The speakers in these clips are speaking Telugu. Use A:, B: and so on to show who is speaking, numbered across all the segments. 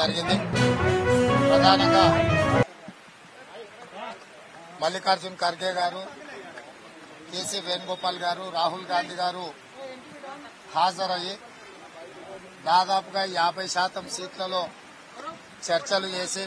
A: జరిగింది ప్రధానంగా మల్లికార్జున్ ఖర్గే గారు కేసీ వేణుగోపాల్ గారు రాహుల్ గాంధీ గారు హాజరయ్యి దాదాపుగా యాభై శాతం సీట్లలో చర్చలు చేసి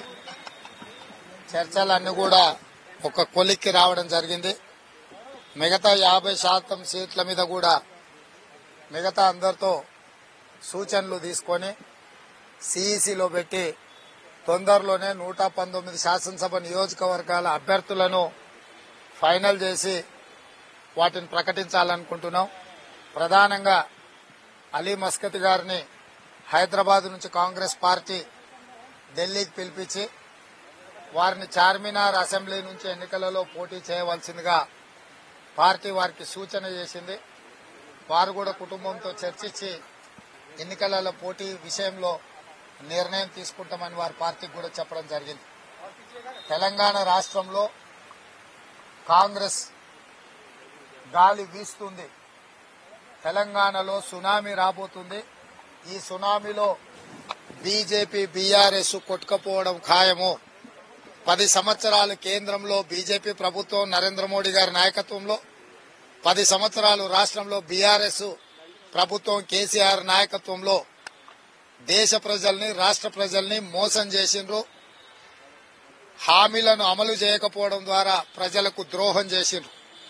A: చర్చలన్నీ కూడా ఒక కొలిక్కి రావడం జరిగింది మిగతా యాభై శాతం సీట్ల మీద కూడా మిగతా అందరితో సూచనలు తీసుకొని సిఈసిలో పెట్టి తొందరలోనే నూట పంతొమ్మిది శాసనసభ నియోజకవర్గాల అభ్యర్థులను ఫైనల్ చేసి వాటిని ప్రకటించాలనుకుంటున్నాం ప్రధానంగా అలీ మస్కత్ గారిని హైదరాబాద్ నుంచి కాంగ్రెస్ పార్టీ ఢిల్లీకి పిలిపించి వారిని చార్మినార్ అసెంబ్లీ నుంచి ఎన్నికలలో పోటీ చేయవలసిందిగా పార్టీ వారికి సూచన చేసింది వారు కూడా కుటుంబంతో చర్చించి ఎన్నికలలో పోటీ విషయంలో నిర్ణయం తీసుకుంటామని వారి పార్టీకి కూడా చెప్పడం జరిగింది తెలంగాణ రాష్ట్రంలో కాంగ్రెస్ గాలి వీస్తుంది తెలంగాణలో సునామీ రాబోతుంది ఈ సునామీలో బీజేపీ బీఆర్ఎస్ కొట్టుకపోవడం ఖాయము పది సంవత్సరాలు కేంద్రంలో బీజేపీ ప్రభుత్వం నరేంద్ర మోడీ గారి నాయకత్వంలో పది సంవత్సరాలు రాష్ట్రంలో బీఆర్ఎస్ ప్రభుత్వం కేసీఆర్ నాయకత్వంలో దేశ ప్రజల్ని రాష్ట్ర ప్రజల్ని మోసం చేసిండ్రు హామీలను అమలు చేయకపోవడం ద్వారా ప్రజలకు ద్రోహం చేసిండ్రు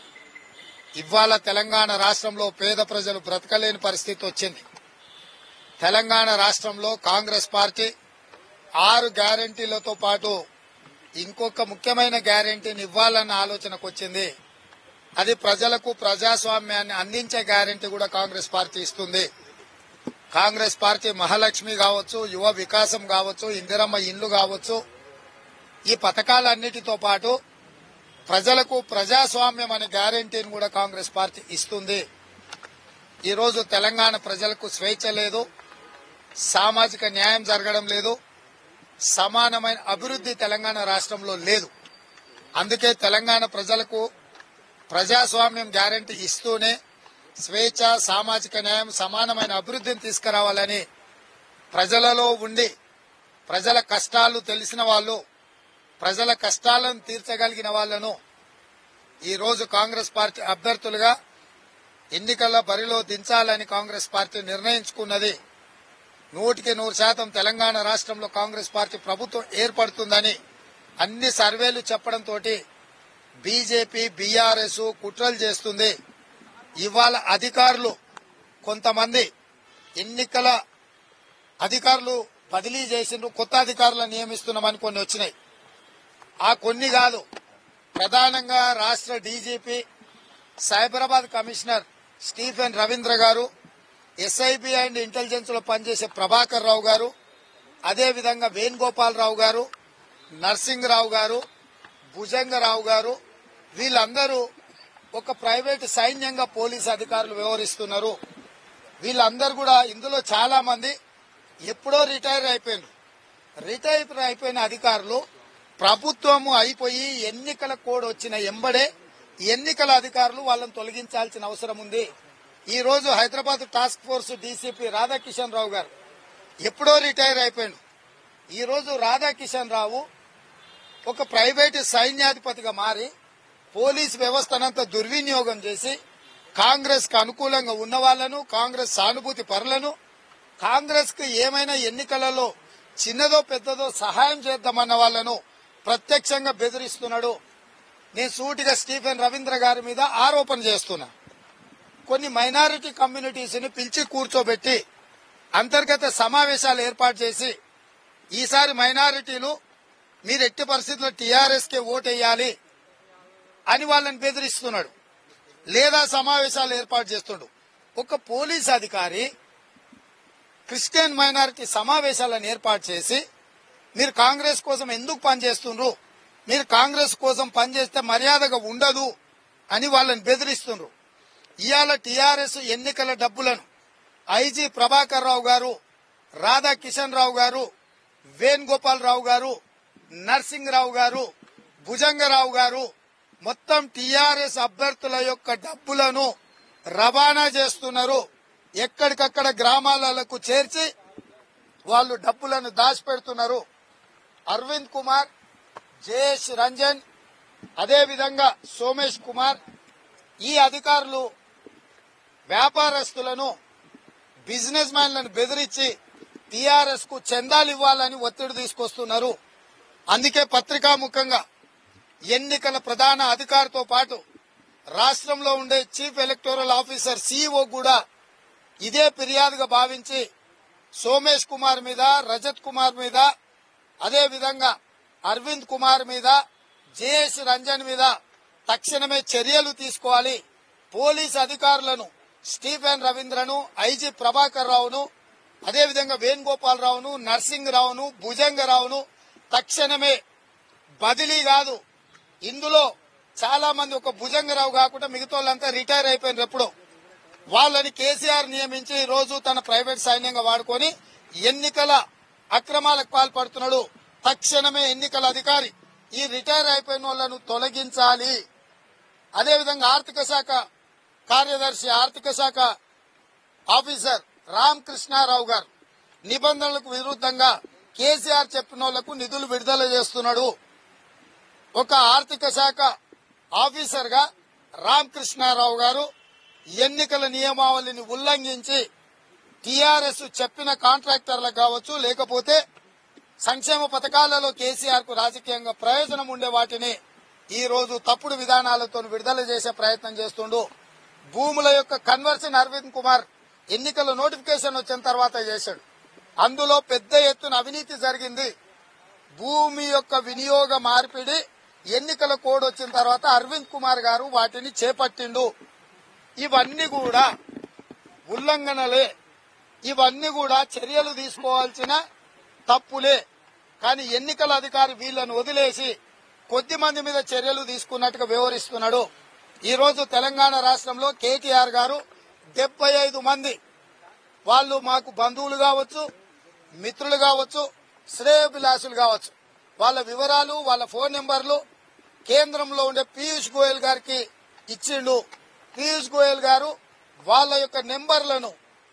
A: ఇవాళ తెలంగాణ రాష్ట్రంలో పేద ప్రజలు బ్రతకలేని పరిస్థితి వచ్చింది తెలంగాణ రాష్ట్రంలో కాంగ్రెస్ పార్టీ ఆరు గ్యారంటీలతో పాటు ఇంకొక ముఖ్యమైన గ్యారంటీని ఇవ్వాలన్న ఆలోచనకు వచ్చింది అది ప్రజలకు ప్రజాస్వామ్యాన్ని అందించే గ్యారంటీ కూడా కాంగ్రెస్ పార్టీ ఇస్తుంది కాంగ్రెస్ పార్టీ మహాలక్ష్మి కావచ్చు యువ వికాసం కావచ్చు ఇందిరమ్మ ఇండ్లు కావచ్చు ఈ పథకాలన్నిటితో పాటు ప్రజలకు ప్రజాస్వామ్యం అనే గ్యారంటీని కూడా కాంగ్రెస్ పార్టీ ఇస్తుంది ఈరోజు తెలంగాణ ప్రజలకు స్వేచ్ఛ లేదు సామాజిక న్యాయం జరగడం లేదు సమానమైన అభివృద్ధి తెలంగాణ రాష్ట్రంలో లేదు అందుకే తెలంగాణ ప్రజలకు ప్రజాస్వామ్యం గ్యారంటీ ఇస్తూనే స్వేచ్ఛ సామాజిక న్యాయం సమానమైన అభివృద్ధిని తీసుకురావాలని ప్రజలలో ఉండి ప్రజల కష్టాలు తెలిసిన వాళ్ళు ప్రజల కష్టాలను తీర్చగలిగిన వాళ్లను ఈ రోజు కాంగ్రెస్ పార్టీ అభ్యర్థులుగా ఎన్నికల బరిలో దించాలని కాంగ్రెస్ పార్టీ నిర్ణయించుకున్నది నూటికి నూరు శాతం తెలంగాణ రాష్ట్రంలో కాంగ్రెస్ పార్టీ ప్రభుత్వం ఏర్పడుతుందని అన్ని సర్వేలు చెప్పడంతో బీజేపీ బీఆర్ఎస్ కుట్రలు చేస్తుంది ఇవాళ అధికారులు కొంతమంది ఎన్నికల అధికారులు బదిలీ చేసిండ్రు కొత్త అధికారులను నియమిస్తున్నామని కొన్ని వచ్చినాయి ఆ కొన్ని కాదు ప్రధానంగా రాష్ట్ర DGP Cyberabad commissioner Stephen Ravindra గారు ఎస్ఐబి అండ్ ఇంటెలిజెన్స్ లో పనిచేసే ప్రభాకర్ రావు గారు అదేవిధంగా వేణుగోపాల్ రావు గారు నర్సింగ్ రావు గారు భుజంగరావు గారు వీళ్ళందరూ ఒక ప్రైవేట్ సైన్యంగా పోలీస్ అధికారులు వ్యవహరిస్తున్నారు వీళ్ళందరూ కూడా ఇందులో చాలా మంది ఎప్పుడో రిటైర్ అయిపోయినారు రిటైర్ అయిపోయిన అధికారులు ప్రభుత్వము అయిపోయి ఎన్నికల కోడ్ వచ్చిన ఎంబడే ఎన్నికల అధికారులు వాళ్ళని తొలగించాల్సిన అవసరం ఉంది ఈ రోజు Hyderabad task force DCP Radhakishan Rao గారు ఎప్పుడో రిటైర్ అయిపోయాడు ఈ రోజు రాధాకిషన్ రావు ఒక ప్రైవేటు సైన్యాధిపతిగా మారి పోలీస్ వ్యవస్థనంతా దుర్వినియోగం చేసి కాంగ్రెస్ కు అనుకూలంగా ఉన్న వాళ్లను కాంగ్రెస్ సానుభూతి పరులను కాంగ్రెస్ కు ఏమైనా ఎన్నికలలో చిన్నదో పెద్దదో సహాయం చేద్దామన్న వాళ్లను ప్రత్యక్షంగా బెదిరిస్తున్నాడు నేను సూటిగా స్టీఫెన్ రవీంద్ర గారి మీద ఆరోపణ చేస్తున్నా కొన్ని మైనారిటీ కమ్యూనిటీస్ ని పిలిచి కూర్చోబెట్టి అంతర్గత సమావేశాలు ఏర్పాటు చేసి ఈసారి మైనారిటీలు మీరు ఎట్టి పరిస్థితుల్లో టీఆర్ఎస్ కే ఓటేయాలి అని వాళ్ళని బెదిరిస్తున్నాడు లేదా సమావేశాలు ఏర్పాటు చేస్తుండు ఒక పోలీస్ అధికారి క్రిస్టియన్ మైనారిటీ సమావేశాలను ఏర్పాటు చేసి మీరు కాంగ్రెస్ కోసం ఎందుకు పనిచేస్తుండ్రు మీరు కాంగ్రెస్ కోసం పనిచేస్తే మర్యాదగా ఉండదు అని వాళ్ళని బెదిరిస్తుండ్రు ఇవాళ టీఆర్ఎస్ ఎన్నికల డబ్బులను ఐజీ ప్రభాకర్ రావు గారు రాధా కిషన్ రావు గారు వేణుగోపాల్ రావు గారు నర్సింగ్ రావు గారు భుజంగరావు గారు మొత్తం టీఆర్ఎస్ అభ్యర్థుల యొక్క డబ్బులను రవాణా చేస్తున్నారు ఎక్కడికక్కడ గ్రామాలకు చేర్చి వాళ్ళు డబ్బులను దాచిపెడుతున్నారు అరవింద్ కుమార్ జయేష్ రంజన్ అదేవిధంగా సోమేష్ కుమార్ ఈ అధికారులు వ్యాపారస్తులను బిజినెస్ మ్యాన్లను బెదిరించి టీఆర్ఎస్ కు చందాలు ఇవ్వాలని ఒత్తిడి తీసుకొస్తున్నారు అందుకే పత్రికాముఖంగా ఎన్నికల ప్రధాన అధికారితో పాటు రాష్ట్రంలో ఉండే చీఫ్ ఎలక్టోరల్ ఆఫీసర్ సిఇఓ కూడా ఇదే ఫిర్యాదుగా భావించి సోమేష్ కుమార్ మీద రజత్ కుమార్ మీద అదే విధంగా అరవింద్ కుమార్ మీద జేఎస్ రంజన్ మీద తక్షణమే చర్యలు తీసుకోవాలి పోలీస్ అధికారులను స్టీఫెన్ రవీంద్రను ఐజీ ప్రభాకర్ రావును అదేవిధంగా వేణుగోపాలరావును నర్సింగ్ రావును భుజంగరావును తక్షణమే బదిలీ కాదు ఇందులో చాలా మంది ఒక భుజంగరావు కాకుండా మిగతా వాళ్ళంతా రిటైర్ అయిపోయినారు ఎప్పుడో వాళ్ళని కేసీఆర్ నియమించి ఈ రోజు తన ప్రైవేట్ సైన్యంగా వాడుకొని ఎన్నికల అక్రమాలకు పాల్పడుతున్నాడు తక్షణమే ఎన్నికల అధికారి ఈ రిటైర్ అయిపోయిన వాళ్ళను తొలగించాలి అదేవిధంగా ఆర్థిక శాఖ కార్యదర్శి ఆర్థిక శాఖ ఆఫీసర్ రామ్ కృష్ణారావు గారు నిబంధనలకు విరుద్ధంగా కేసీఆర్ చెప్పిన వాళ్లకు నిధులు విడుదల చేస్తున్నాడు ఒక ఆర్థిక శాఖ ఆఫీసర్ గా రామ్ కృష్ణారావు గారు ఎన్నికల నియమావళిని ఉల్లంఘించి టీఆర్ఎస్ చెప్పిన కాంట్రాక్టర్లకు కావచ్చు లేకపోతే సంక్షేమ పథకాలలో కేసీఆర్ కు రాజకీయంగా ప్రయోజనం ఉండే వాటిని ఈ రోజు తప్పుడు విధానాలతో విడుదల చేసే ప్రయత్నం చేస్తుండు భూముల యొక్క కన్వర్షన్ అరవింద్ కుమార్ ఎన్నికల నోటిఫికేషన్ వచ్చిన తర్వాత చేశాడు అందులో పెద్ద ఎత్తున అవినీతి జరిగింది భూమి యొక్క వినియోగ మార్పిడి ఎన్నికల కోడ్ వచ్చిన తర్వాత అరవింద్ కుమార్ గారు వాటిని చేపట్టిండు ఇవన్నీ కూడా ఉల్లంఘనలే ఇవన్నీ కూడా చర్యలు తీసుకోవాల్సిన తప్పులే కానీ ఎన్నికల అధికారి వీళ్ళను వదిలేసి కొద్ది మంది మీద చర్యలు తీసుకున్నట్టుగా వివరిస్తున్నాడు ఈ రోజు తెలంగాణ రాష్ట్రంలో కేటీఆర్ గారు డెబ్బై ఐదు మంది వాళ్ళు మాకు బంధువులు కావచ్చు మిత్రులు కావచ్చు శ్రేయభిలాషులు కావచ్చు వాళ్ళ వివరాలు వాళ్ళ ఫోన్ నెంబర్లు కేంద్రంలో ఉండే పీయూష్ గోయల్ గారికి ఇచ్చిండు పీయూష్ గోయల్ గారు వాళ్ళ యొక్క నెంబర్లను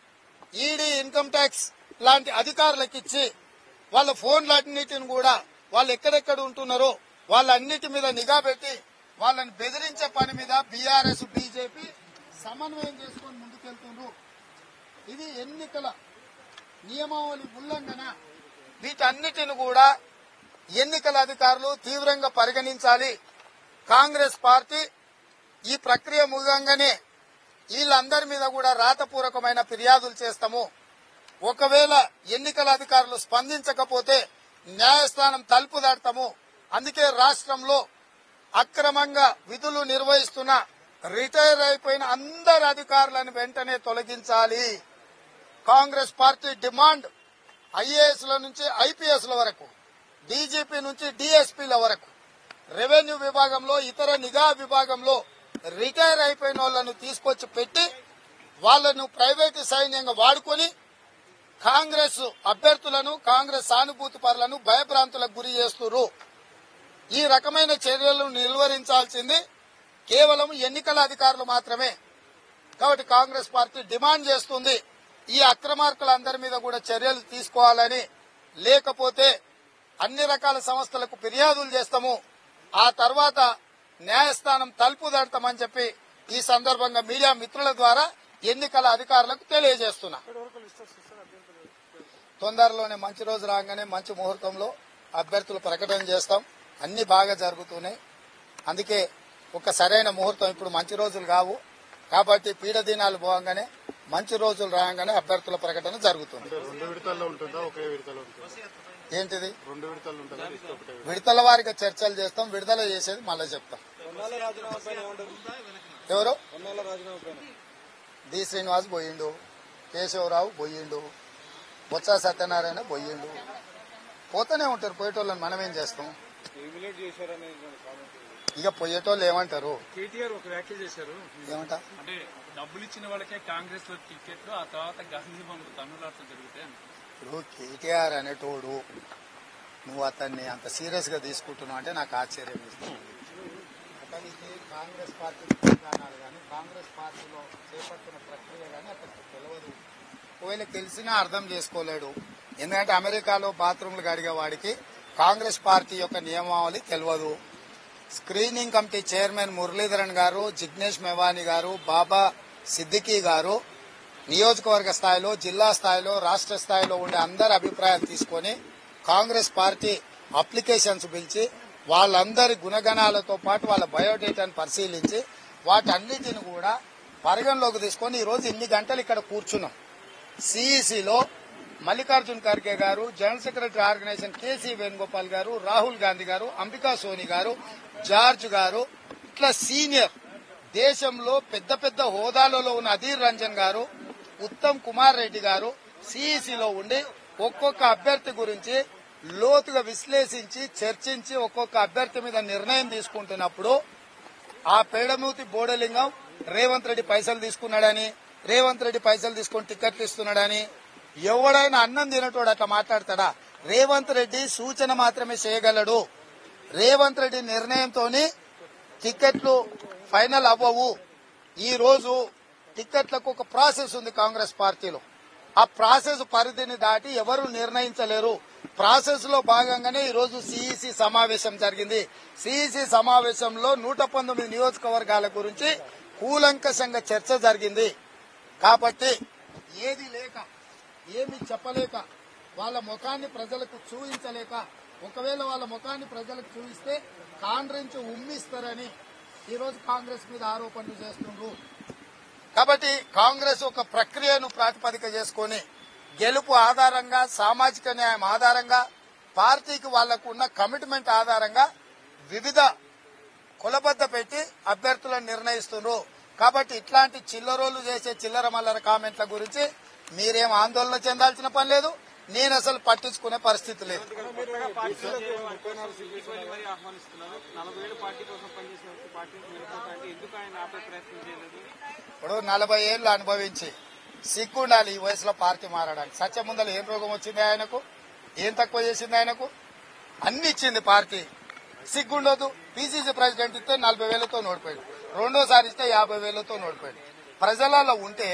A: ఈడీ ఇన్కమ్ ట్యాక్స్ లాంటి అధికారులకు ఇచ్చి వాళ్ళ ఫోన్లన్నిటిని కూడా వాళ్ళు ఎక్కడెక్కడ ఉంటున్నారో వాళ్ళన్నిటి మీద నిఘా పెట్టి వాళ్ళని బెదిరించే పని మీద బీఆర్ఎస్ బీజేపీ సమన్వయం చేసుకొని ముందుకెళ్తుండ్రు ఇది ఎన్నికల నియమావళి ఉల్లంఘన వీటన్నిటిని కూడా ఎన్నికల అధికారులు తీవ్రంగా పరిగణించాలి కాంగ్రెస్ పార్టీ ఈ ప్రక్రియ ముగంగానే వీళ్ళందరి మీద కూడా రాతపూర్వకమైన ఫిర్యాదులు చేస్తాము ఒకవేళ ఎన్నికల అధికారులు స్పందించకపోతే న్యాయస్థానం తలుపు దాడతాము అందుకే రాష్ట్రంలో అక్రమంగా విధులు నిర్వహిస్తున్న రిటైర్ అయిపోయిన అందరు అధికారులను వెంటనే తొలగించాలి కాంగ్రెస్ పార్టీ డిమాండ్ ఐఏఎస్ ల నుంచి ఐపీఎస్ ల వరకు డీజీపీ నుంచి డీఎస్పీల వరకు రెవెన్యూ విభాగంలో ఇతర నిఘా విభాగంలో రిటైర్ అయిపోయిన వాళ్ళను తీసుకొచ్చి పెట్టి వాళ్ళను ప్రైవేటు సైన్యంగా వాడుకొని కాంగ్రెస్ అభ్యర్థులను కాంగ్రెస్ సానుభూతి పరులను భయభ్రాంతులకు గురి చేస్తున్నారు ఈ రకమైన చర్యలను నిలువరించాల్సింది కేవలం ఎన్నికల అధికారులు మాత్రమే కాబట్టి కాంగ్రెస్ పార్టీ డిమాండ్ చేస్తుంది ఈ అక్రమార్కులందరి మీద కూడా చర్యలు తీసుకోవాలని లేకపోతే అన్ని రకాల సంస్థలకు ఫిర్యాదులు చేస్తాము ఆ తర్వాత న్యాయస్థానం తలుపు దడతామని చెప్పి ఈ సందర్భంగా మీడియా మిత్రుల ద్వారా ఎన్నికల అధికారులకు తెలియజేస్తున్నా తొందరలోనే మంచి రోజు రాగానే మంచి ముహూర్తంలో అభ్యర్థులు ప్రకటన చేస్తాం అన్ని బాగా జరుగుతున్నాయి అందుకే ఒక సరైన ముహూర్తం ఇప్పుడు మంచి రోజులు కావు కాబట్టి పీడ దినాలు పోగానే మంచి రోజులు రాగానే అభ్యర్థుల ప్రకటన జరుగుతుంది
B: అంటే రెండు విడతల్లో ఉంటుందా ఒకే విడతలో ఉంటుందా
A: ఏంటిది
B: రెండు విడతలు ఉంటుందా లిస్ట్ ఒకటే విడత?
A: విడతల వారిగా చర్చలు చేస్తాం విడుదల చేసేది మళ్ళీ చెప్తాం
C: కొన్నాళ్ళ రాజీనామా పైన ఏమంటారు
A: ఎవరు
C: కొన్నాళ్ళ రాజీనామా పైన
A: డి శ్రీనివాస్ పోయిండు కేశవరావు పోయిండు బొత్స సత్యనారాయణ పోయిండు పోతూనే ఉంటారు పోయేటోళ్ళని మనం ఏం చేస్తాం
C: రెగ్యులేట్ చేశారనే కామెంట్
A: ఇక పోయేటోళ్ళు ఏమంటారు
D: కేటీఆర్ ఒక వ్యాఖ్య చేశారు
A: ఏమంటా
D: అంటే డబ్బులు ఇచ్చిన వాళ్ళకే కాంగ్రెస్ లో టికెట్లు ఆ తర్వాత గాంధీ భవన్ తమిళనాడుతో జరుగుతాయి అంటారు.
A: ఇప్పుడు కేటీఆర్ అనేటోడు నువ్వు అతన్ని అంత సీరియస్ గా తీసుకుంటున్నావు అంటే నాకు ఆశ్చర్యం వేస్తుంది అతనికి కాంగ్రెస్ పార్టీ విధానాలు కానీ కాంగ్రెస్ పార్టీలో చేపట్టిన ప్రక్రియ కానీ అతనికి తెలియదు ఒకవేళ తెలిసినా అర్థం చేసుకోలేడు ఎందుకంటే అమెరికాలో బాత్రూమ్లు గడిగే వాడికి కాంగ్రెస్ పార్టీ యొక్క నియమావళి తెలియదు స్క్రీనింగ్ కమిటీ చైర్మన్ మురళీధరన్ గారు జిగ్నేష్ మెవానీ గారు బాబా సిద్దికీ గారు నియోజకవర్గ స్థాయిలో జిల్లా స్థాయిలో రాష్ట్ర స్థాయిలో ఉండే అందరి అభిప్రాయాలు తీసుకొని కాంగ్రెస్ పార్టీ అప్లికేషన్స్ పిలిచి వాళ్ళందరి గుణగణాలతో పాటు వాళ్ళ బయోడేటాను పరిశీలించి వాటన్నిటిని కూడా పరిగణలోకి తీసుకొని ఈ రోజు ఇన్ని గంటలు ఇక్కడ కూర్చున్నాం సిఈసిలో మల్లికార్జున్ ఖర్గే గారు general secretary organisation K C Venugopal గారు రాహుల్ గాంధీ గారు అంబికా సోని గారు జార్జ్ గారు ఇట్లా సీనియర్ దేశంలో పెద్ద పెద్ద హోదాలలో ఉన్న అధీర్ రంజన్ గారు ఉత్తమ్ కుమార్ రెడ్డి గారు సిఈసిలో ఉండి ఒక్కొక్క అభ్యర్థి గురించి లోతుగా విశ్లేషించి చర్చించి ఒక్కొక్క అభ్యర్థి మీద నిర్ణయం తీసుకుంటున్నప్పుడు ఆ పేడమూతి బోడలింగం రేవంత్ రెడ్డి పైసలు తీసుకున్నాడని రేవంత్ రెడ్డి పైసలు తీసుకొని టికెట్లు ఇస్తున్నాడని ఎవడైనా అన్నం తినటోడు అట్లా మాట్లాడతాడా రేవంత్ రెడ్డి సూచన మాత్రమే చేయగలడు రేవంత్ రెడ్డి నిర్ణయంతోని టికెట్లు ఫైనల్ అవ్వవు ఈ రోజు టికెట్లకు ఒక ప్రాసెస్ ఉంది కాంగ్రెస్ పార్టీలో ఆ ప్రాసెస్ పరిధిని దాటి ఎవరు నిర్ణయించలేరు ప్రాసెస్ లో భాగంగానే ఈ రోజు సిఈసి సమావేశం జరిగింది సిఈసి సమావేశంలో నూట పంతొమ్మిది నియోజకవర్గాల గురించి కూలంకషంగా చర్చ జరిగింది కాబట్టి ఏది లేక ఏమి చెప్పలేక వాళ్ళ ముఖాన్ని ప్రజలకు చూపించలేక ఒకవేళ వాళ్ళ ముఖాన్ని ప్రజలకు చూపిస్తే కాండ్రించి ఉమ్మిస్తారని ఈ రోజు కాంగ్రెస్ మీద ఆరోపణలు చేస్తుండ్రు కాబట్టి కాంగ్రెస్ ఒక ప్రక్రియను ప్రాతిపదిక చేసుకొని గెలుపు ఆధారంగా సామాజిక న్యాయం ఆధారంగా పార్టీకి వాళ్లకు ఉన్న కమిట్మెంట్ ఆధారంగా వివిధ కులబద్ద పెట్టి అభ్యర్థులను నిర్ణయిస్తున్నారు కాబట్టి ఇట్లాంటి చిల్లరోలు చేసే చిల్లర మల్లర కామెంట్ల గురించి మీరేం ఆందోళన చెందాల్సిన పని లేదు నేను అసలు పట్టించుకునే పరిస్థితి లేదు
D: ఇటీవల మరి ఆహ్వానిస్తున్నారు నలభై ఏళ్ళు పార్టీ కోసం పనిచేసిన వ్యక్తి పార్టీ నుంచి వెళ్ళిపోతా అంటే ఎందుకు ఆయన ఆపే ప్రయత్నం చేయలేదు
A: ఇప్పుడు నలభై ఏళ్లు అనుభవించి సిగ్గుండాలి ఈ వయసులో పార్టీ మారడానికి సత్యముందలు ఏం రోగం వచ్చింది ఆయనకు ఏం తక్కువ చేసింది ఆయనకు అన్ని ఇచ్చింది పార్టీ సిగ్గుండదు పీసీసీ ప్రెసిడెంట్ ఇస్తే నలభై వేలతో నోడిపోయాడు రెండోసారి ఇస్తే యాభై వేలతో నోడిపోయాడు ప్రజలలో ఉంటే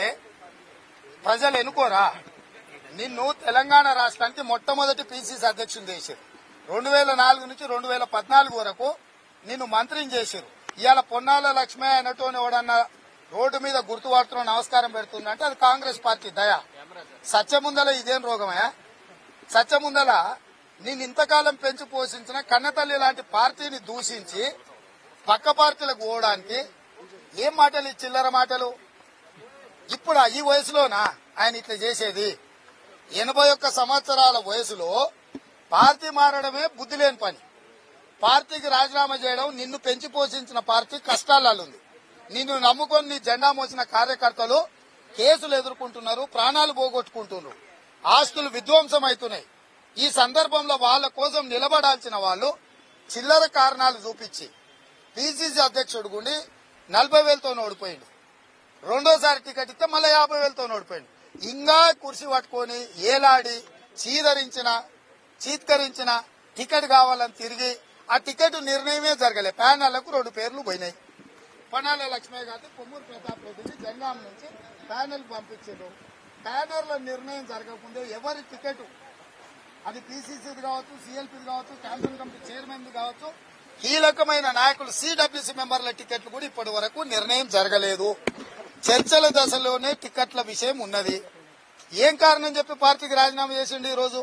A: ప్రజలు ఎన్నుకోరా నిన్ను తెలంగాణ రాష్ట్రానికి మొట్టమొదటి పీసీసీ అధ్యక్షుని చేశారు రెండు వేల నాలుగు నుంచి రెండు వేల పద్నాలుగు వరకు నిన్ను మంత్రిని చేశారు ఇవాళ పొన్నాల లక్ష్మి అయినటువంటి ఎవడన్నా రోడ్డు మీద గుర్తుపడుతున్న నమస్కారం పెడుతుందంటే అది కాంగ్రెస్ పార్టీ దయ సత్యముందల ఇదేం రోగమయా సత్యముందల నేను ఇంతకాలం పెంచి పోషించిన కన్నతల్లి లాంటి పార్టీని దూషించి పక్క పార్టీలకు పోవడానికి ఏం మాటలు ఈ చిల్లర మాటలు ఇప్పుడు ఈ వయసులోనా ఆయన ఇట్లా చేసేది ఎనభై ఒక్క సంవత్సరాల వయసులో పార్టీ మారడమే బుద్ధి లేని పని పార్టీకి రాజీనామా చేయడం నిన్ను పెంచి పోషించిన పార్టీ కష్టాలలో ఉంది నిన్ను నమ్ముకొని నీ జెండా మోసిన కార్యకర్తలు కేసులు ఎదుర్కొంటున్నారు ప్రాణాలు పోగొట్టుకుంటున్నారు ఆస్తులు విధ్వంసం అవుతున్నాయి ఈ సందర్భంలో వాళ్ళ కోసం నిలబడాల్సిన వాళ్ళు చిల్లర కారణాలు చూపించి పిసిసి అధ్యక్షుడు గుండి నలభై వేలతో ఓడిపోయిండు రెండోసారి టికెట్ ఇస్తే మళ్ళీ యాభై వేలతో ఓడిపోయిండు ఇంకా కుర్చీ పట్టుకొని ఏలాడి చీదరించిన చీత్కరించిన టికెట్ కావాలని తిరిగి ఆ టికెట్ నిర్ణయమే జరగలే ప్యానళ్లకు రెండు పేర్లు పోయినాయి పనాల లక్ష్మయ్య గారి కొమ్మూరు ప్రతాప్ రెడ్డిని జంగాం నుంచి ప్యానెల్ పంపించారు ప్యానెల్ నిర్ణయం జరగకముందే ఎవరి టికెట్ అది పీసీసీది కావచ్చు సిఎల్పీది కావచ్చు క్యాంపెయిన్ కమిటీ చైర్మన్ కావచ్చు కీలకమైన నాయకులు సిడబ్ల్యూసీ మెంబర్ల టికెట్లు కూడా ఇప్పటి వరకు నిర్ణయం జరగలేదు చర్చల దశలోనే టికెట్ల విషయం ఉన్నది ఏం కారణం చెప్పి పార్టీకి రాజీనామా చేసిండు ఈ రోజు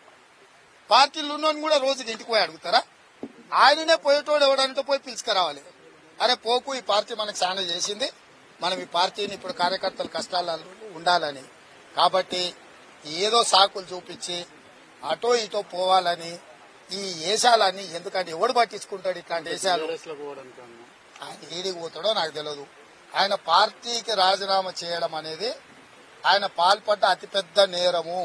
A: పార్టీలు ఉన్నోని కూడా రోజుకి ఇంటికి పోయి అడుగుతారా ఆయననే పోయేటోడు ఎవడంటే పోయి పిలుచుకురావాలి అరే పోకు ఈ పార్టీ మనకు చాలా చేసింది మనం ఈ పార్టీని ఇప్పుడు కార్యకర్తల కష్టాలు ఉండాలని కాబట్టి ఏదో సాకులు చూపించి అటో ఇటో పోవాలని ఈ ఏషాలన్నీ ఎందుకంటే ఎవడు పట్టించుకుంటాడు ఇట్లాంటి ఏషాలు
B: టీఆర్ఎస్ లో పోవడానికి అన్న
A: ఆయన ఏడికి పోతాడో నాకు తెలియదు ఆయన పార్టీకి రాజీనామా చేయడం అనేది ఆయన పాల్పడ్డ అతిపెద్ద నేరము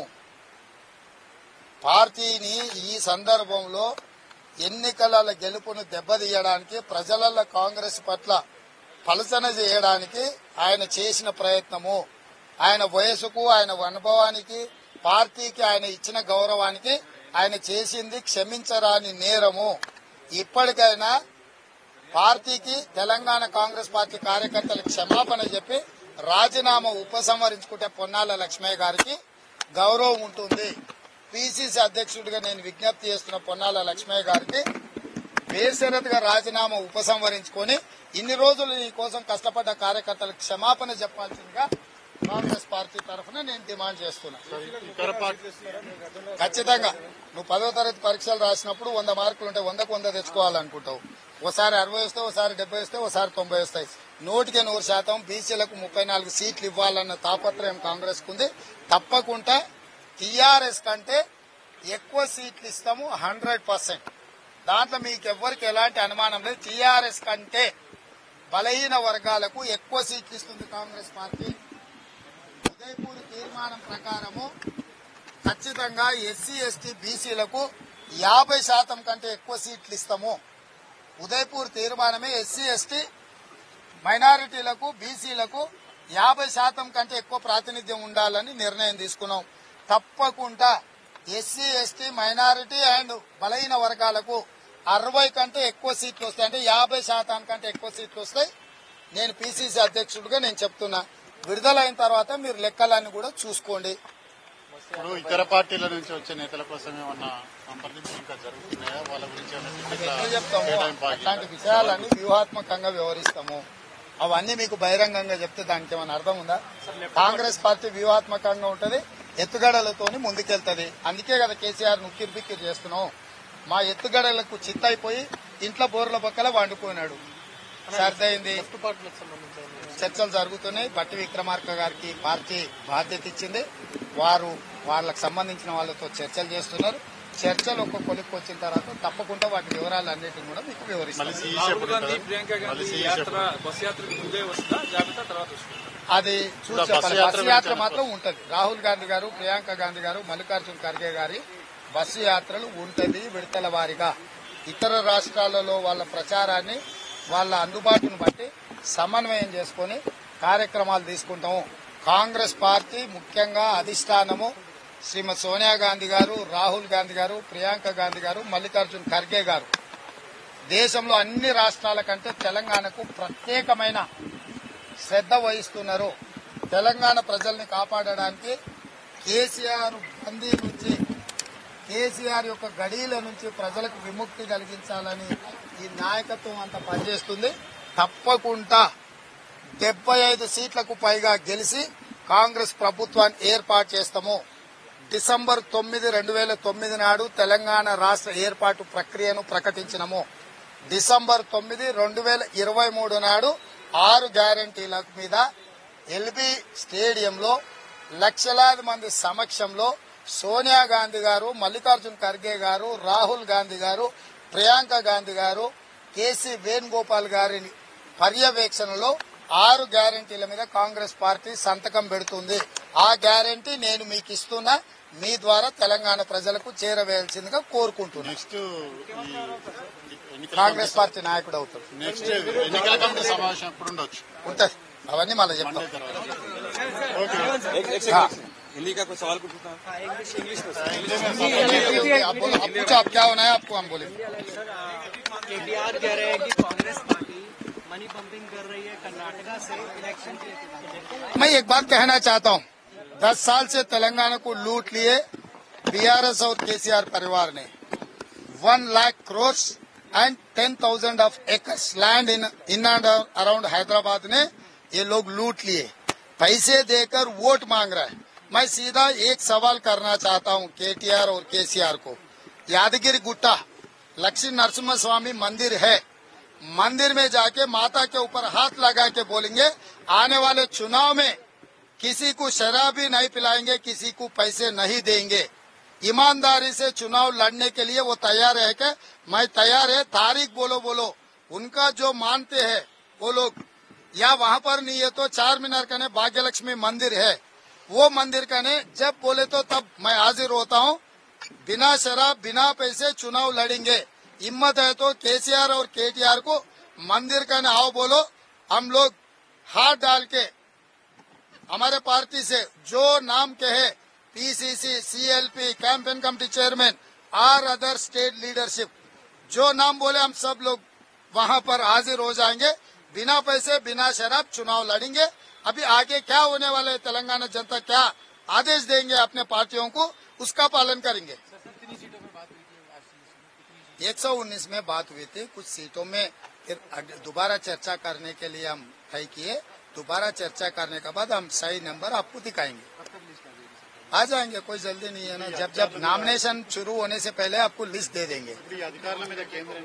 A: పార్టీని ఈ సందర్భంలో ఎన్నికల గెలుపును దెబ్బతీయడానికి ప్రజలలో కాంగ్రెస్ పట్ల పలసన చేయడానికి ఆయన చేసిన ప్రయత్నము ఆయన వయసుకు ఆయన అనుభవానికి పార్టీకి ఆయన ఇచ్చిన గౌరవానికి ఆయన చేసింది క్షమించరాని నేరము ఇప్పటికైనా పార్టీకి తెలంగాణ కాంగ్రెస్ పార్టీ కార్యకర్తలకు క్షమాపణ చెప్పి రాజీనామా ఉపసంహరించుకుంటే పొన్నాల లక్ష్మయ్య గారికి గౌరవం ఉంటుంది పిసిసి అధ్యక్షుడిగా నేను విజ్ఞప్తి చేస్తున్న పొన్నాల లక్ష్మయ్య గారికి బేషరతుగా రాజీనామా ఉపసంహరించుకొని ఇన్ని రోజులు నీ కోసం కష్టపడ్డ కార్యకర్తలకు క్షమాపణ చెప్పాల్సిందిగా కాంగ్రెస్ పార్టీ తరఫున నేను డిమాండ్ చేస్తున్నా
B: ఇతర పార్టీ
A: ఖచ్చితంగా నువ్వు పదో తరగతి పరీక్షలు రాసినప్పుడు వంద మార్కులు ఉంటే వందకు వంద తెచ్చుకోవాలనుకుంటావు ఓసారి అరవై వస్తే ఓసారి డెబ్బై వస్తే ఓసారి తొంభై వస్తాయి నూటికి నూరు శాతం బీసీలకు ముప్పై నాలుగు సీట్లు ఇవ్వాలన్న తాపత్రయం కాంగ్రెస్ కుంది తప్పకుండా టీఆర్ఎస్ కంటే ఎక్కువ సీట్లు ఇస్తాము హండ్రెడ్ పర్సెంట్ దాంట్లో మీకు ఎవ్వరికి ఎలాంటి అనుమానం లేదు టీఆర్ఎస్ కంటే బలహీన వర్గాలకు ఎక్కువ సీట్లు ఇస్తుంది కాంగ్రెస్ పార్టీ ఉదయపూర్ తీర్మానం ప్రకారము ఖచ్చితంగా ఎస్సీ ఎస్టీ బీసీలకు యాభై శాతం కంటే ఎక్కువ సీట్లు ఇస్తాము ఉదయపూర్ తీర్మానమే ఎస్సీ ఎస్టీ మైనారిటీలకు బీసీలకు యాభై శాతం కంటే ఎక్కువ ప్రాతినిధ్యం ఉండాలని నిర్ణయం తీసుకున్నాం తప్పకుండా ఎస్సీ ఎస్టీ మైనారిటీ అండ్ బలహీన వర్గాలకు అరవై కంటే ఎక్కువ సీట్లు వస్తాయి అంటే యాభై శాతానికంటే ఎక్కువ సీట్లు వస్తాయి నేను పిసిసి అధ్యక్షుడిగా నేను చెప్తున్నా విడుదలైన తర్వాత మీరు లెక్కలన్నీ కూడా చూసుకోండి
B: ఇప్పుడు ఇతర పార్టీల నుంచి వచ్చే నేతల కోసం ఏమన్నా సంప్రదింపులు ఇంకా జరుగుతున్నాయా వాళ్ళ గురించి ఏమైనా టికెట్ల
A: ఎట్లా చెప్తాము
B: కేటాయింపు ఆగిందా?
A: అట్లాంటి విషయాలన్నీ వ్యూహాత్మకంగా వ్యవహరిస్తాము అవన్నీ మీకు బహిరంగంగా చెప్తే దానికి ఏమైనా అర్థం ఉందా కాంగ్రెస్ పార్టీ వ్యూహాత్మకంగా ఉంటది ఎత్తుగడలతోని ముందుకెళ్తది అందుకే కదా కేసీఆర్ ఉక్కిరి బిక్కిరి చేస్తున్నాం మా ఎత్తుగడలకు చిత్తైపోయి ఇంట్లో బోర్ల పక్కల వండుకున్నాడు సర్దైంది చర్చలు జరుగుతున్నాయి బట్టి విక్రమార్క గారికి పార్టీ బాధ్యత ఇచ్చింది వారు వాళ్ళకు సంబంధించిన వాళ్ళతో చర్చలు చేస్తున్నారు చర్చలు ఒక్క కొలిక్కి వచ్చిన తర్వాత తప్పకుండా వాటి వివరాలు అన్నిటిని కూడా మీకు
B: మళ్ళీ
A: వివరిస్తారు
B: సీఈ
D: రాహుల్
B: ఎప్పుడు
D: గాంధీ
B: ఉంటుందా?
D: ప్రియాంక
B: మళ్ళీ
D: గాంధీ
B: సీఈ
D: యాత్ర
B: ఎప్పుడు?
D: బస్ యాత్రకు ముందే వస్తుందా జాబితా తర్వాత వస్తుందా
A: అది చూసి
B: బస్సు
A: చెప్పాలి
B: యాత్ర
A: బస్సు యాత్ర
B: గురించి
A: మాత్రం ఉంటది రాహుల్ గాంధీ గారు ప్రియాంక గాంధీ గారు మల్లికార్జున్ ఖర్గే గారి బస్సు యాత్రలు ఉంటది విడతల వారిగా ఇతర రాష్ట్రాలలో వాళ్ళ ప్రచారాన్ని వాళ్ళ అందుబాటును బట్టి సమన్వయం చేసుకొని కార్యక్రమాలు తీసుకుంటాము కాంగ్రెస్ పార్టీ ముఖ్యంగా అధిష్టానము శ్రీమతి సోనియా గాంధీ గారు రాహుల్ గాంధీ గారు ప్రియాంక గాంధీ గారు మల్లికార్జున్ ఖర్గే గారు దేశంలో అన్ని రాష్ట్రాల కంటే తెలంగాణకు ప్రత్యేకమైన శ్రద్ధ వహిస్తున్నారు తెలంగాణ ప్రజల్ని కాపాడడానికి కేసీఆర్ బందీ నుంచి కేసీఆర్ యొక్క గడీల నుంచి ప్రజలకు విముక్తి కలిగించాలని ఈ నాయకత్వం అంతా పనిచేస్తుంది తప్పకుండా డెబ్బై ఐదు సీట్లకు పైగా గెలిచి కాంగ్రెస్ ప్రభుత్వాన్ని ఏర్పాటు చేస్తాము డిసెంబర్ తొమ్మిది రెండు వేల తొమ్మిది నాడు తెలంగాణ రాష్ట్ర ఏర్పాటు ప్రక్రియను ప్రకటించినము డిసెంబర్ తొమ్మిది రెండు వేల ఇరవై మూడు నాడు ఆరు గ్యారంటీల మీద ఎల్బీ స్టేడియంలో లక్షలాది మంది సమక్షంలో సోనియా గాంధీ గారు మల్లికార్జున్ ఖర్గే గారు రాహుల్ గాంధీ గారు ప్రియాంక గాంధీ గారు కేసీ వేణుగోపాల్ గారి పర్యవేక్షణలో ఆరు గ్యారంటీల మీద కాంగ్రెస్ పార్టీ సంతకం పెడుతుంది ఆ గ్యారంటీ నేను మీకు ఇస్తున్నా మీ ద్వారా తెలంగాణ ప్రజలకు చేరవేయాల్సిందిగా కోరుకుంటున్నాను
B: నెక్స్ట్ ఈ ఎన్నికల
A: కాంగ్రెస్ పార్టీ నాయకుడు అవుతాడు
B: నెక్స్ట్ ఎన్నికల కమిటీ సమావేశం ఎప్పుడు ఉండొచ్చు
A: ఉంటది అవన్నీ మళ్ళీ చెప్తాం
B: మండే తర్వాత ఓకే
C: हिंदी का कोई सवाल पूछता इंग्लिश
A: आप बोलो आप पूछो आप क्या होना है आपको हम बोले
E: केटीआर कह रहे हैं कि कांग्रेस पार्टी मनी पंपिंग कर रही है कर्नाटका से इलेक्शन के लिए
A: मैं एक बात कहना चाहता हूँ दस साल से तेलंगाना को लूट लिए बीआरएस और केसीआर परिवार ने one lakh crore and ten thousand of acres land in in and around Hyderabad ने ये लोग लूट लिए पैसे देकर वोट मांग रहा है मैं सीधा एक सवाल करना चाहता हूँ केटीआर और केसीआर को यादगिरी गुट्टा लक्ष्मी नरसिम्हा स्वामी मंदिर है मंदिर में जाके माता के ऊपर हाथ लगा के बोलेंगे आने वाले चुनाव में किसी को शराब भी नहीं पिलाएंगे किसी को पैसे नहीं देंगे ईमानदारी से चुनाव लड़ने के लिए वो तैयार है क्या मैं तैयार है तारीख बोलो बोलो उनका जो मानते हैं वो लोग या वहाँ पर नहीं है तो चार मीनार का ने भाग्य लक्ष्मी मंदिर है वो मंदिर का ने जब बोले तो तब मैं हाजिर होता हूँ बिना शराब बिना पैसे चुनाव लड़ेंगे हिम्मत है तो केसीआर और केटीआर को मंदिर का ने आओ बोलो हम लोग हाथ डाल के हमारे पार्टी से जो नाम के है PCC CLP campaign committee chairman are other state leadership जो नाम बोले हम सब लोग वहां पर हाजिर हो जाएंगे बिना पैसे बिना शराब चुनाव लड़ेंगे अभी आगे क्या होने वाला है तेलंगाना जनता क्या आदेश देंगे अपने पार्टियों को उसका पालन करेंगे एक सौ उन्नीस में बात हुई थी कुछ सीटों में फिर अग- दोबारा चर्चा करने के लिए हम तय किए दोबारा चर्चा करने के बाद हम सही नंबर आपको दिखाएंगे आ जाएंगे कोई जल्दी नहीं है ना जब जब नॉमिनेशन शुरू होने से पहले आपको लिस्ट दे देंगे
B: ఇప్పుడు ఈ అధికారుల మీద కేంద్రం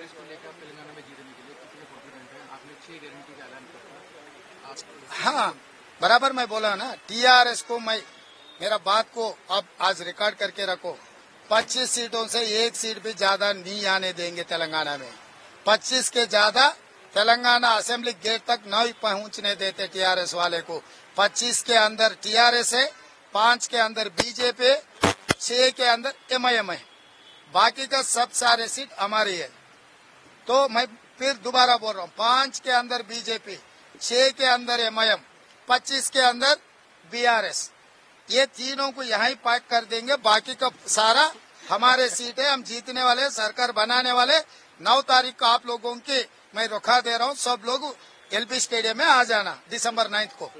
A: हाँ बराबर मैं बोला ना टीआरएस को मैं मेरा बात को अब आज रिकॉर्ड करके रखो 25 सीटों से एक सीट भी ज्यादा नहीं आने देंगे तेलंगाना में 25 के ज्यादा तेलंगाना असेंबली गेट तक नहीं पहुंचने देते टीआरएस वाले को 25 के अंदर टीआरएस है पांच के अंदर बीजेपी छह के अंदर एमआईएम है बाकी का सब सारे सीट हमारी है तो मैं फिर दोबारा बोल रहा हूँ पांच के अंदर बीजेपी छह के अंदर एमआईएम पच्चीस के अंदर बीआरएस ये तीनों को यहाँ ही पैक कर देंगे बाकी का सारा हमारे सीट है हम जीतने वाले सरकार बनाने वाले नौ तारीख को आप लोगों की मैं रुखा दे रहा हूँ सब लोग एलपी स्टेडियम में आ जाना दिसंबर नाइन्थ को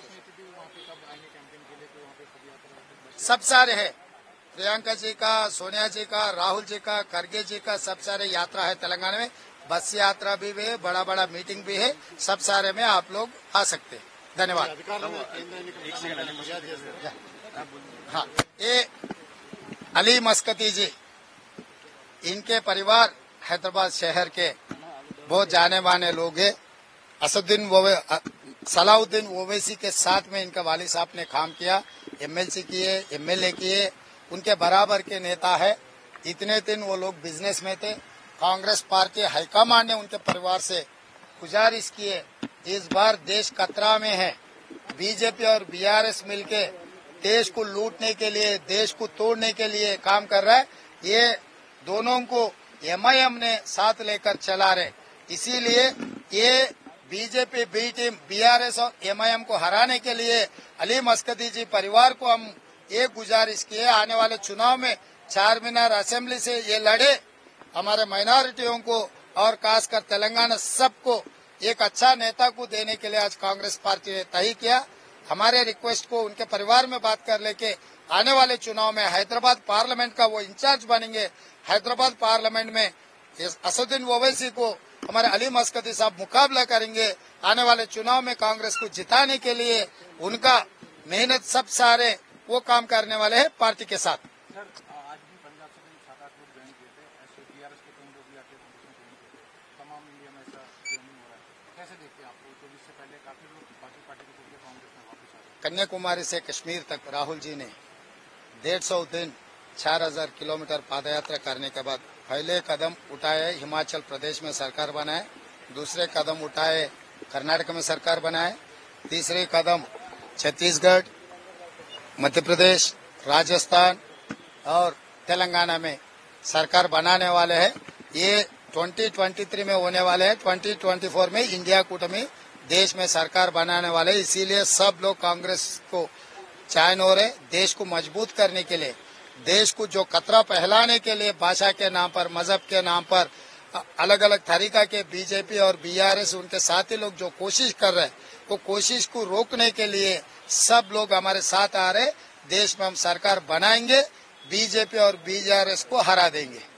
A: सब सारे है प्रियंका जी का सोनिया जी का राहुल जी का खड़गे जी का सब सारे यात्रा है तेलंगाना में बस यात्रा भी है बड़ा बड़ा मीटिंग भी है सब सारे में आप लोग आ सकते हैं धन्यवाद
B: అధికారుల మీద కేంద్ర ఎన్నికల సంఘాన్ని ఫిర్యాదు చేశారు
A: हाँ ये अली मस्कती जी इनके परिवार हैदराबाद शहर के बहुत जाने माने लोग हैं असुद्दीन ओवे अ- सलाउद्दीन ओवैसी के साथ में इनका वाली साहब ने काम किया एमएलसी किए एमएलए किए उनके बराबर के नेता है इतने दिन वो लोग बिजनेस में थे कांग्रेस पार्टी हाईकमान ने उनके परिवार से गुजारिश किए इस बार देश खतरा में है बीजेपी और बीआरएस मिलके देश को लूटने के लिए देश को तोड़ने के लिए काम कर रहा है ये दोनों को एमआईएम ने साथ लेकर चला रहे इसीलिए ये बीजेपी बी टीम बीआरएस और एमआईएम को हराने के लिए अली मस्कदी जी परिवार को हम ये गुजारिश किए आने वाले चुनाव में चार मीनार असेंबली से ये लड़े हमारे माइनॉरिटियों को और खासकर तेलंगाना सबको एक अच्छा नेता को देने के लिए आज कांग्रेस पार्टी ने तय किया हमारे रिक्वेस्ट को उनके परिवार में बात कर लेके आने वाले चुनाव में हैदराबाद पार्लियामेंट का वो इंचार्ज बनेंगे हैदराबाद पार्लियामेंट में इस असुद्दीन ओवैसी को हमारे अली मस्कदी साहब मुकाबला करेंगे आने वाले चुनाव में कांग्रेस को जिताने के लिए उनका मेहनत सब सारे वो काम करने वाले हैं पार्टी के साथ
C: सर आज भी पंजाब से करीब सात आठ लोग ज्वाइन किए थे ऐसे टीआरएस के कई लोग भी आके ज्वाइन किए थे तमाम इंडिया में ऐसा ज्वाइनिंग हो रहा है कैसे देखते हैं आपको तो इससे पहले काफी लोग बाकी पार्टी को छोड़ के कांग्रेस में वापस आ गए
A: कन्याकुमारी से कश्मीर तक राहुल जी ने डेढ़ सौ दिन चार हजार किलोमीटर पादयात्रा करने के बाद पहले कदम उठाए हिमाचल प्रदेश में सरकार बनाए दूसरे कदम उठाए कर्नाटक में सरकार बनाए तीसरे कदम छत्तीसगढ़ मध्य प्रदेश राजस्थान और तेलंगाना में सरकार बनाने वाले हैं ये 2023 में होने वाले हैं 2024 में इंडिया कूटमी देश में सरकार बनाने वाले हैं। इसीलिए सब लोग कांग्रेस को चायन हो रहे देश को मजबूत करने के लिए देश को जो खतरा फैलाने के लिए भाषा के नाम पर मजहब के नाम पर अलग अलग तरीका के बीजेपी और बीआरएस उनके साथी लोग जो कोशिश कर रहे हैं वो कोशिश को रोकने के लिए सब लोग हमारे साथ आ रहे देश में हम सरकार बनाएंगे बीजेपी और बीआरएस को हरा देंगे